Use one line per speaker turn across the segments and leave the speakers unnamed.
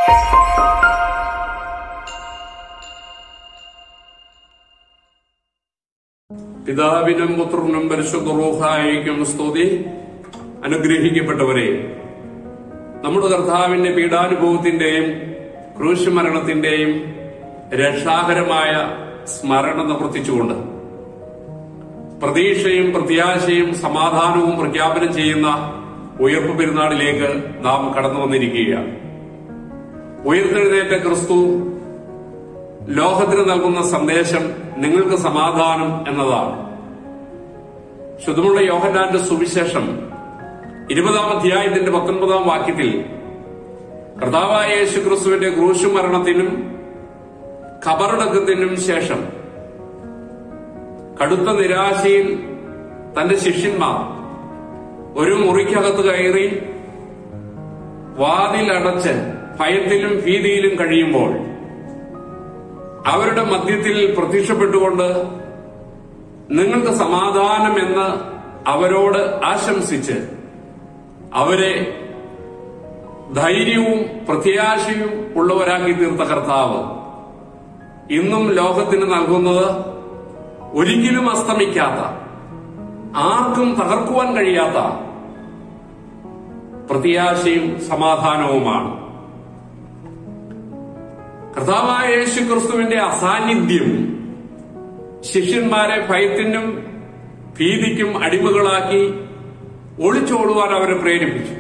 പിതാവിനും പുത്രനും പരിശുദ്ധ റൂഹായിക്കും സ്തുതി അനുഗ്രഹിക്കപ്പെട്ടവരെ നമ്മുടെ കർത്താവിന്റെ പീഡാനുഭവത്തിന്റെയും ക്രൂശ് മരണത്തിന്റെയും രക്ഷാകരമായ സ്മരണ നിവർത്തിച്ചുകൊണ്ട് പ്രതീക്ഷയും പ്രത്യാശയും സമാധാനവും പ്രഖ്യാപനം ചെയ്യുന്ന ഉയർപ്പ് പെരുന്നാളിലേക്ക് നാം കടന്നു വന്നിരിക്കുകയാണ് ഉയർത്തെഴുന്നേറ്റ ക്രിസ്തു ലോകത്തിന് നൽകുന്ന സന്ദേശം നിങ്ങൾക്ക് സമാധാനം എന്നതാണ് ശുദ്ധമുള്ള യോഹന്നാന്റെ സുവിശേഷം ഇരുപതാം അധ്യായത്തിന്റെ പത്തൊൻപതാം വാക്യത്തിൽ കർത്താവായ യേശു ക്രിസ്തുവിന്റെ ക്രൂശു മരണത്തിനും ഖബറടക്കത്തിനും ശേഷം കടുത്ത നിരാശയിൽ തന്റെ ശിഷ്യന്മാർ ഒരു മുറിക്കകത്ത് കയറി വാതിലടച്ച് ഭയത്തിലും ഭീതിയിലും കഴിയുമ്പോൾ അവരുടെ മധ്യത്തിൽ പ്രത്യക്ഷപ്പെട്ടുകൊണ്ട് നിങ്ങൾക്ക് സമാധാനമെന്ന് അവരോട് ആശംസിച്ച് അവരെ ധൈര്യവും പ്രത്യാശയും ഉള്ളവരാക്കി തീർത്ത കർത്താവ് ഇന്നും ലോകത്തിന് നൽകുന്നത് ഒരിക്കലും അസ്തമിക്കാത്ത ആർക്കും തകർക്കുവാൻ കഴിയാത്ത പ്രത്യാശയും സമാധാനവുമാണ് കർത്താവായ യേശു ക്രിസ്തുവിന്റെ അസാന്നിധ്യം ശിഷ്യന്മാരെ ഭയത്തിനും ഭീതിക്കും അടിമകളാക്കി ഒളിച്ചോടുവാൻ അവരെ പ്രേരിപ്പിച്ചു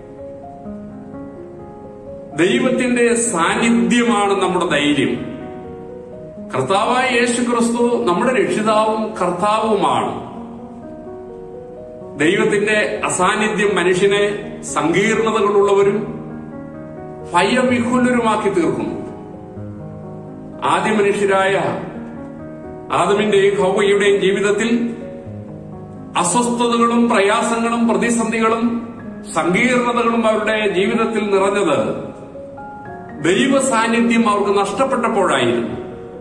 ദൈവത്തിന്റെ സാന്നിധ്യമാണ് നമ്മുടെ ധൈര്യം കർത്താവായ യേശു ക്രിസ്തു നമ്മുടെ രക്ഷിതാവും കർത്താവുമാണ് ദൈവത്തിന്റെ അസാന്നിധ്യം മനുഷ്യനെ സങ്കീർണതകളുള്ളവരും ഭയവിഹുലരുമാക്കി തീർക്കുന്നു ആദ്യ മനുഷ്യരായ ആദമിന്റെയും ഹൗവയുടെയും ജീവിതത്തിൽ അസ്വസ്ഥതകളും പ്രയാസങ്ങളും പ്രതിസന്ധികളും സങ്കീർണതകളും അവരുടെ ജീവിതത്തിൽ നിറഞ്ഞത് ദൈവ സാന്നിധ്യം അവർക്ക് നഷ്ടപ്പെട്ടപ്പോഴായിരുന്നു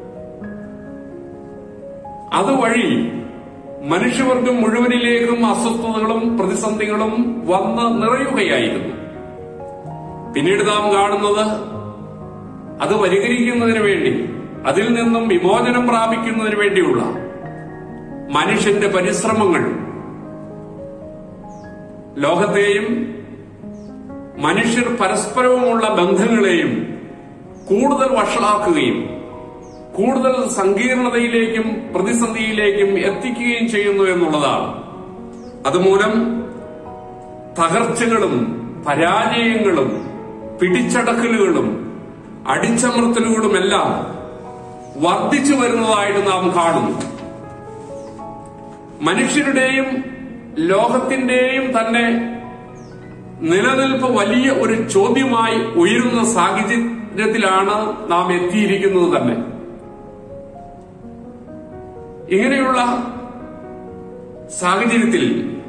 അതുവഴി മനുഷ്യവർഗം മുഴുവനിലേക്കും അസ്വസ്ഥതകളും പ്രതിസന്ധികളും വന്ന് നിറയുകയായിരുന്നു പിന്നീട് നാം കാണുന്നത് അത് പരിഹരിക്കുന്നതിന് വേണ്ടി അതിൽ നിന്നും വിമോചനം പ്രാപിക്കുന്നതിന് വേണ്ടിയുള്ള മനുഷ്യന്റെ പരിശ്രമങ്ങൾ ലോകത്തെയും മനുഷ്യർ പരസ്പരവുമുള്ള ബന്ധങ്ങളെയും കൂടുതൽ വഷളാക്കുകയും കൂടുതൽ സങ്കീർണതയിലേക്കും പ്രതിസന്ധിയിലേക്കും എത്തിക്കുകയും ചെയ്യുന്നു എന്നുള്ളതാണ് അതുമൂലം തകർച്ചകളും പരാജയങ്ങളും പിടിച്ചടക്കലുകളും അടിച്ചമർത്തലുകളുമെല്ലാം വർദ്ധിച്ചു വരുന്നതായിട്ട് നാം കാണുന്നു മനുഷ്യരുടെയും ലോകത്തിന്റെയും തന്നെ നിലനിൽപ്പ് വലിയ ഒരു ചോദ്യമായി ഉയരുന്ന സാഹചര്യത്തിലാണ് നാം എത്തിയിരിക്കുന്നത് തന്നെ ഇങ്ങനെയുള്ള സാഹചര്യത്തിൽ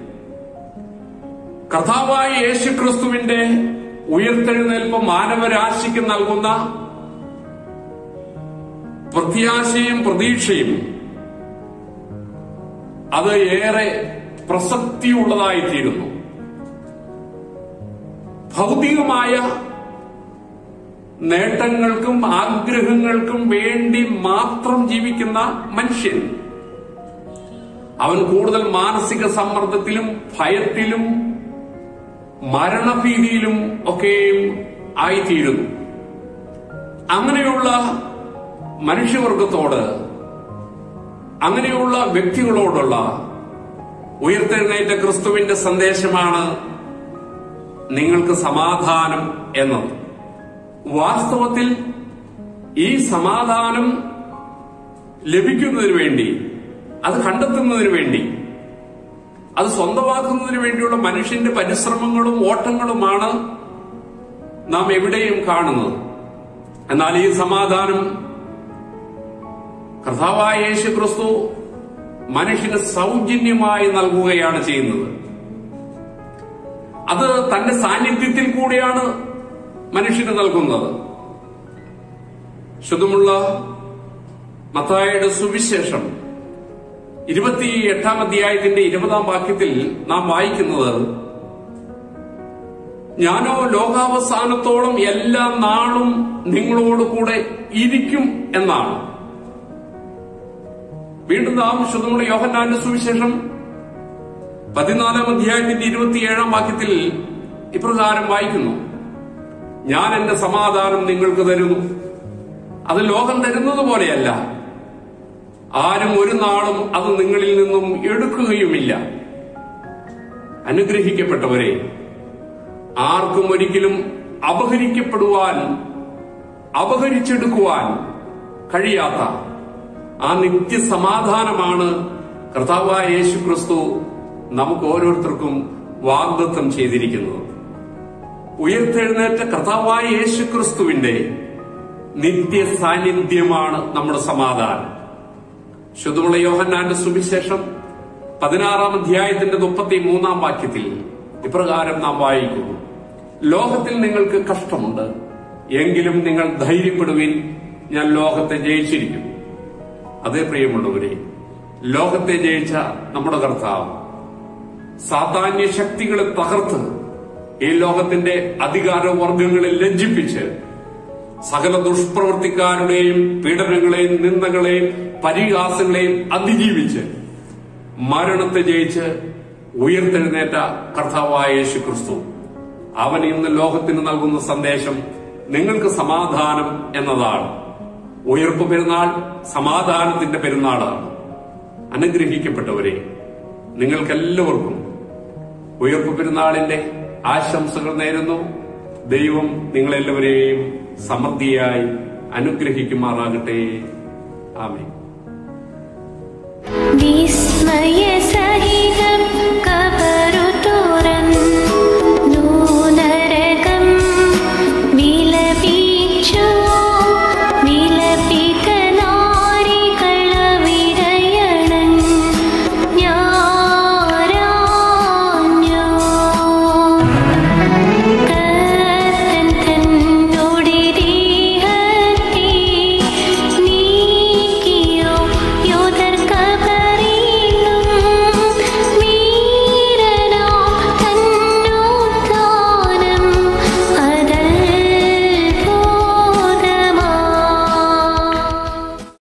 കർത്താവായ യേശു ക്രിസ്തുവിന്റെ ഉയർത്തെഴുന്നേൽപ്പ് മാനവരാശിക്ക് നൽകുന്ന പ്രത്യാശയും പ്രതീക്ഷയും അത് ഏറെ പ്രസക്തിയുള്ളതായിത്തീരുന്നു ഭൗതികമായ നേട്ടങ്ങൾക്കും ആഗ്രഹങ്ങൾക്കും വേണ്ടി മാത്രം ജീവിക്കുന്ന മനുഷ്യൻ അവൻ കൂടുതൽ മാനസിക സമ്മർദ്ദത്തിലും ഭയത്തിലും മരണഭീതിയിലും ഒക്കെയും ആയിത്തീരുന്നു അങ്ങനെയുള്ള മനുഷ്യവർഗത്തോട് അങ്ങനെയുള്ള വ്യക്തികളോടുള്ള ഉയർത്തെഴുന്നേറ്റ ക്രിസ്തുവിന്റെ സന്ദേശമാണ് നിങ്ങൾക്ക് സമാധാനം എന്നത് വാസ്തവത്തിൽ ഈ സമാധാനം ലഭിക്കുന്നതിന് വേണ്ടി അത് കണ്ടെത്തുന്നതിന് വേണ്ടി അത് സ്വന്തമാക്കുന്നതിന് വേണ്ടിയുള്ള മനുഷ്യന്റെ പരിശ്രമങ്ങളും ഓട്ടങ്ങളുമാണ് നാം എവിടെയും കാണുന്നത് എന്നാൽ ഈ സമാധാനം കർത്താവായ യേശു ക്രിസ്തു മനുഷ്യന് സൗജന്യമായി നൽകുകയാണ് ചെയ്യുന്നത് അത് തന്റെ സാന്നിധ്യത്തിൽ കൂടിയാണ് മനുഷ്യന് നൽകുന്നത് ശുദ്ധമുള്ള മത്തായുടെ സുവിശേഷം ഇരുപത്തി എട്ടാം അധ്യായത്തിന്റെ ഇരുപതാം വാക്യത്തിൽ നാം വായിക്കുന്നത് ഞാനോ ലോകാവസാനത്തോളം എല്ലാ നാളും നിങ്ങളോട് കൂടെ ഇരിക്കും എന്നാണ് വീണ്ടും നാം ശുദ്ധമുള്ള യോഹന്നാന്റെ സുവിശേഷം പതിനാലാം അധ്യായത്തിന്റെ ഇരുപത്തിയേഴാം വാക്യത്തിൽ ഇപ്രകാരം വായിക്കുന്നു ഞാൻ എന്റെ സമാധാനം നിങ്ങൾക്ക് തരുന്നു അത് ലോകം തരുന്നത് പോലെയല്ല ആരും ഒരു നാളും അത് നിങ്ങളിൽ നിന്നും എടുക്കുകയുമില്ല അനുഗ്രഹിക്കപ്പെട്ടവരെ ആർക്കും ഒരിക്കലും അപഹരിക്കപ്പെടുവാൻ അപഹരിച്ചെടുക്കുവാൻ കഴിയാത്ത ആ നിത്യസമാധാനമാണ് കർത്താവായ യേശു ക്രിസ്തു നമുക്ക് ഓരോരുത്തർക്കും വാഗ്ദത്തം ചെയ്തിരിക്കുന്നത് ഉയർത്തെഴുന്നേറ്റ കർത്താവായ യേശു ക്രിസ്തുവിന്റെ നിത്യ സാന്നിധ്യമാണ് നമ്മുടെ സമാധാനം ശുദ്ധമുള്ള യോഹന്നാന്റെ സുവിശേഷം പതിനാറാം അധ്യായത്തിന്റെ മുപ്പത്തി മൂന്നാം വാക്യത്തിൽ ഇപ്രകാരം നാം വായിക്കുന്നു ലോകത്തിൽ നിങ്ങൾക്ക് കഷ്ടമുണ്ട് എങ്കിലും നിങ്ങൾ ധൈര്യപ്പെടുവിൻ ഞാൻ ലോകത്തെ ജയിച്ചിരിക്കുന്നു അതേ പ്രിയമുള്ളവരെ ലോകത്തെ ജയിച്ച നമ്മുടെ കർത്താവ് സാധാന്യ ശക്തികളെ തകർത്ത് ഈ ലോകത്തിന്റെ അധികാര വർഗങ്ങളെ ലജ്ജിപ്പിച്ച് സകല ദുഷ്പ്രവർത്തിക്കാരുടെയും പീഡനങ്ങളെയും നിന്ദകളെയും പരിഹാസങ്ങളെയും അതിജീവിച്ച് മരണത്തെ ജയിച്ച് ഉയർത്തെഴുന്നേറ്റ കർത്താവായ യേശു ക്രിസ്തു അവൻ ഇന്ന് ലോകത്തിന് നൽകുന്ന സന്ദേശം നിങ്ങൾക്ക് സമാധാനം എന്നതാണ് ഉയർപ്പ് പെരുന്നാൾ സമാധാനത്തിന്റെ പെരുന്നാളാണ് അനുഗ്രഹിക്കപ്പെട്ടവരെ നിങ്ങൾക്കെല്ലാവർക്കും ഉയർപ്പ് പെരുന്നാളിന്റെ ആശംസകൾ നേരുന്നു ദൈവം നിങ്ങളെല്ലാവരെയും സമൃദ്ധിയായി അനുഗ്രഹിക്കുമാറാകട്ടെ ആമേ
विस्मयसहितं कबरो